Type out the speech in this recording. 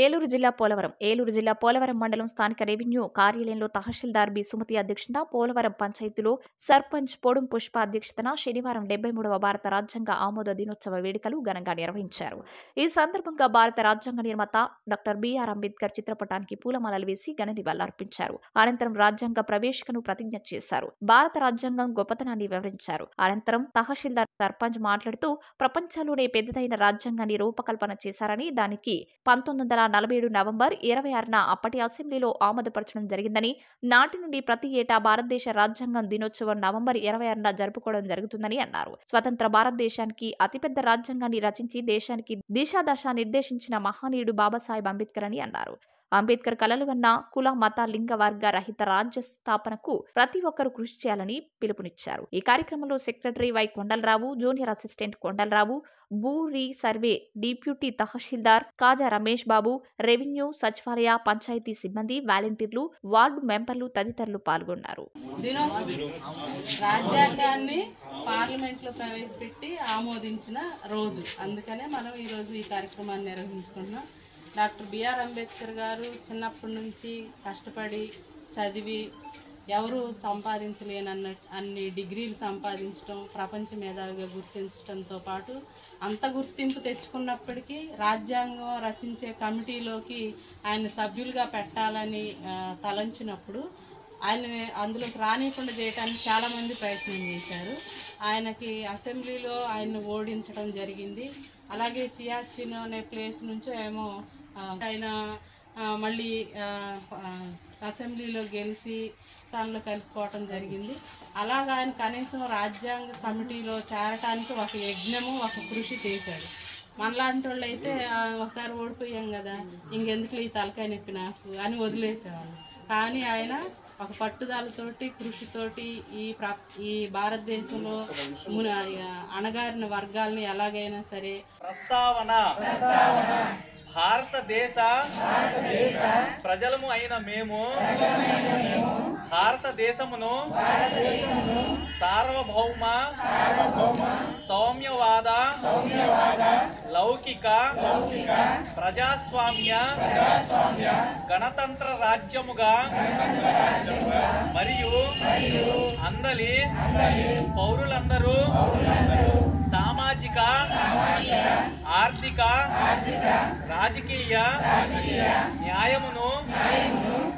ఏలూరు జిల్లా పోలవరం ఏలూరు జిల్లా పోలవరం మండలం స్థానిక రెవెన్యూ కార్యాలయంలో తహసీల్దార్ బి సుమతి అధ్యక్షతన పోలవరం పంచాయతీలో సర్పంచ్ పొడుం పుష్ప అధ్యక్షతన శనివారం డెబ్బై మూడవ భారత రాజ్యాంగ ఆమోద దినోత్సవ వేడుకలు ఘనంగా నిర్వహించారు ఈ సందర్భంగా భారత రాజ్యాంగ నిర్మాత డాక్టర్ బిఆర్ అంబేద్కర్ చిత్రపటానికి పూలమాలలు వేసి ఘన నివాళులర్పించారు అనంతరం రాజ్యాంగ ప్రవేశికను ప్రతిజ్ఞ చేశారు భారత రాజ్యాంగం గొప్పతనాన్ని వివరించారు అనంతరం తహసీల్దార్ సర్పంచ్ మాట్లాడుతూ ప్రపంచంలోనే పెద్దదైన రాజ్యాంగాన్ని రూపకల్పన చేశారని దానికి పంతొమ్మిది వందల నలభై ఏడు నవంబర్ ఇరవై ఆరున అప్పటి అసెంబ్లీలో ఆమోదపరచడం జరిగిందని నాటి నుండి ప్రతి ఏటా భారతదేశ రాజ్యాంగం దినోత్సవం నవంబర్ ఇరవై ఆరున జరుపుకోవడం జరుగుతుందని అన్నారు స్వతంత్ర భారతదేశానికి అతిపెద్ద రాజ్యాంగాన్ని రచించి దేశానికి దిశాదశ నిర్దేశించిన మహనీయుడు బాబాసాహెబ్ అంబేద్కర్ అని అన్నారు అంబేద్కర్ కలలు కన్న కుల మత లింగ వర్గ రహిత రాజ్య స్థాపనకు ప్రతి ఒక్కరూ కృషి చేయాలని పిలుపునిచ్చారు ఈ కార్యక్రమంలో secretary Y Kondalarao junior assistant Kondalarao భూ re survey deputy tahsildar Khaja Ramesh Babu revenue సచివాలయ పంచాయతీ సిబ్బంది వాలంటీర్లు వార్డు మెంబర్లు తదితరులు పాల్గొన్నారు దినోత్సవం రాజ్యాంగాన్ని పార్లమెంట్ లో ప్రవేశపెట్టి ఆమోదించిన రోజు అందుకనే మనం ఈ రోజు ఈ కార్యక్రమాన్ని నిర్వహించుకుంటున్నాం డాక్టర్ బిఆర్ అంబేద్కర్ గారు చిన్నప్పటి నుంచి కష్టపడి చదివి ఎవరు సంపాదించలేనన్న అన్ని డిగ్రీలు సంపాదించడం ప్రపంచ మేధావిగా గుర్తించడంతో పాటు అంత గుర్తింపు తెచ్చుకున్నప్పటికీ రాజ్యాంగం రచించే కమిటీలోకి ఆయన సభ్యులుగా పెట్టాలని ఆ, తలంచినప్పుడు ఆయన అందులోకి రానియకుండా చేయడానికి చాలామంది ప్రయత్నం చేశారు ఆయనకి అసెంబ్లీలో ఆయన్ని ఓడించడం జరిగింది అలాగే సియాచిన్ అనే ప్లేస్ నుంచో ఏమో ఆ, ఆయన ఆ, మళ్ళీ ఆ, ఆ, అసెంబ్లీలో గెలిచి తనలో కలిసిపోవటం జరిగింది అలాగా ఆయన కనీసం రాజ్యాంగ కమిటీలో చేరటానికి ఒక యజ్ఞము ఒక కృషి చేశాడు మనలాంటి వాళ్ళు అయితే "ఆ, ఒకసారి ఓడిపోయాం కదా ఇంకెందుకు ఈ తలకాయ నొప్పి నాకు అని వదిలేసేవాళ్ళు కానీ ఆయన ఒక పట్టుదలతోటి కృషితోటి ఈ ప్ర ఈ భారతదేశంలో మున- అణగారిన వర్గాల్ని ఎలాగైనా సరే ప్రస్తావన భారతదేశ ప్రజలము అయిన మేము భారతదేశమును సార్వభౌమ సౌమ్యవాద లౌకిక ప్రజాస్వామ్య గణతంత్ర రాజ్యముగా మరియు అందలి పౌరులందరూ సామాజిక ఆర్థిక రాజకీయ న్యాయమును